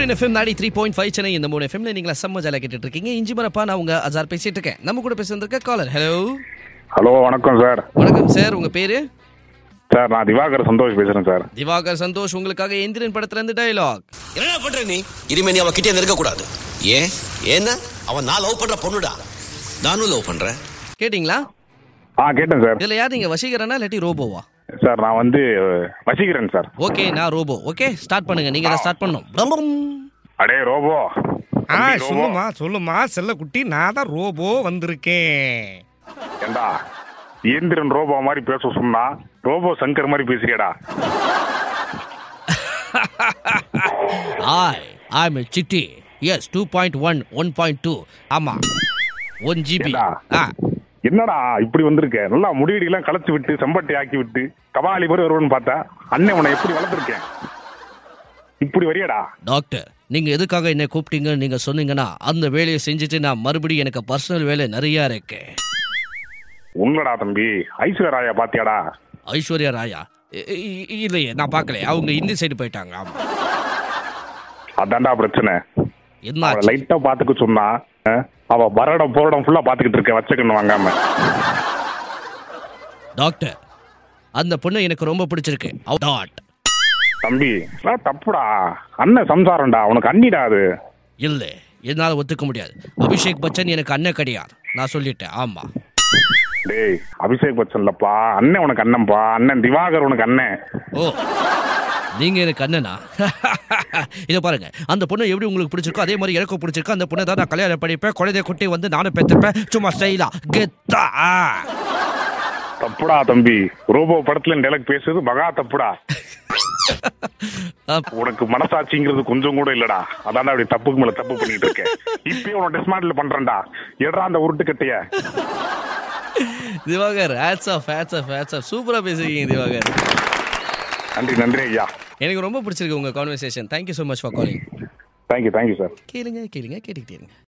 சூரியன் எஃப்எம் நாடி three point five Chennai இந்த மூணு எஃப்எம்ல நீங்களா செம்ம ஜாலியாக கேட்டுட்டு இருக்கீங்க இஞ்சி மரப்பா நான் உங்க அசார் பேசிட்டு இருக்கேன் நம்ம கூட பேச வந்திருக்க காலர் ஹலோ ஹலோ வணக்கம் சார் வணக்கம் சார் உங்க பேரு சார் நான் திவாகர் சந்தோஷ் பேசுறேன் சார் திவாகர் சந்தோஷ் உங்களுக்காக எந்திரன் படத்துல இருந்து டயலாக் என்னடா பண்ற நீ இனிமே நீ அவ கிட்டே நெருங்க கூடாது ஏன் ஏன்னா அவன் நான் லவ் பண்ற பொண்ணுடா நானும் லவ் பண்றேன் கேட்டிங்களா ஆ கேட்டேன் சார் இதுல யார் நீங்க வசீகரனா இல்லாட்டி ரோபோவா சார் நான் வந்து வசீகரன் சார் ஓகே நான் ரோபோ ஓகே ஸ்டார்ட் பண்ணுங்க நீங்க தான் ஸ்டார்ட் பண்ணணும் அடே ரோபோ ஆ தம்பி, ரோபோ. சொல்லுமா சொல்லுமா செல்லக்குட்டி நான் தான் ரோபோ வந்திருக்கேன் ஏண்டா இயந்திரன் ரோபோ மாதிரி பேச சொன்னா ரோபோ சங்கர் மாதிரி பேசுறியடா ஆய் I Chitti yes two point one one point two ஆமா ஒன் ஜிபி ஏண்டா? ஆ என்னடா இப்படி வந்திருக்க நல்லா முடிவெடிலாம் களைச்சு விட்டு செம்பட்டை ஆக்கி விட்டு கபாலி மாதிரி வருவன்னு பார்த்தா அண்ணன் உன்னை எப்படி வளர்த்துருக்கேன் இப்படி வரியடா டாக்டர் நீங்க எதுக்காக என்னை கூப்பிட்டீங்க நீங்க சொன்னீங்கன்னா அந்த வேலையை செஞ்சுட்டு நான் மறுபடியும் எனக்கு பர்சனல் வேலை நிறைய இருக்கு உங்களடா தம்பி ஐஸ்வர்யா ராயா பாத்தியாடா ஐஸ்வர்யா ராயா இ- இ- இல்லையே நான் பார்க்கல அவங்க இந்த சைடு போயிட்டாங்க ஆமா அதான்டா பிரச்சனை என்ன அவளை ஆச்சு? லைட்டா பாத்துக்க சொன்னா அஹ், அவ பரடம் போரடம் ஃபுல்லா பாத்துக்கிட்டு இருக்க வச்சக்கண்ணு வாங்காம டாக்டர் அந்த பொண்ணு எனக்கு ரொம்ப பிடிச்சிருக்கு டாட் தம்பி அதெல்லாம் தப்புடா அண்ணன் சம்சாரம்டா உனக்கு அண்ணிடா அது இல்ல என்னால ஒத்துக்க முடியாது அபிஷேக் பச்சன் எனக்கு அண்ணன் கிடையாது நான் சொல்லிட்டேன் ஆமா டேய் அபிஷேக் பச்சன்லப்பா அண்ணன் உனக்கு அண்ணன்ப்பா அண்ணன் திவாகர் உனக்கு அண்ணன் ஓ நீங்க எனக்கு அண்ணனா இதை பாருங்க அந்த பொண்ணு எப்படி உங்களுக்கு பிடிச்சிருக்கோ அதே மாதிரி எனக்கும் பிடிச்சிருக்கோ அந்த பொண்ணை தான் நான் கல்யாணம் பண்ணிப்பேன் குழந்தைய குட்டி வந்து நானும் பெற்றுப்பேன் சும்மா ஸ்டைலா கெத்தா தப்புடா தம்பி ரோபோ படத்துல டெலக் பேசுறது மகா தப்புடா உனக்கு மனசாட்சிங்கிறது கொஞ்சம் கூட இல்லடா அதான்டா அப்படி தப்புக்கு மேல தப்பு பண்ணிட்டு இருக்கேன் இப்பயே உன டிஸ்மாண்டில் பண்றேன்டா எடுறா அந்த உருட்டு கட்டைய Diwakar hats off hats off hats off சூப்பரா பேசுறீங்க திவாகர் நன்றி நன்றி ஐயா எனக்கு ரொம்ப பிடிச்சிருக்கு உங்க conversation thank you so much for calling thank you thank you sir கேளுங்க கேளுங்க கேட்டுக்கிட்டே இருங்க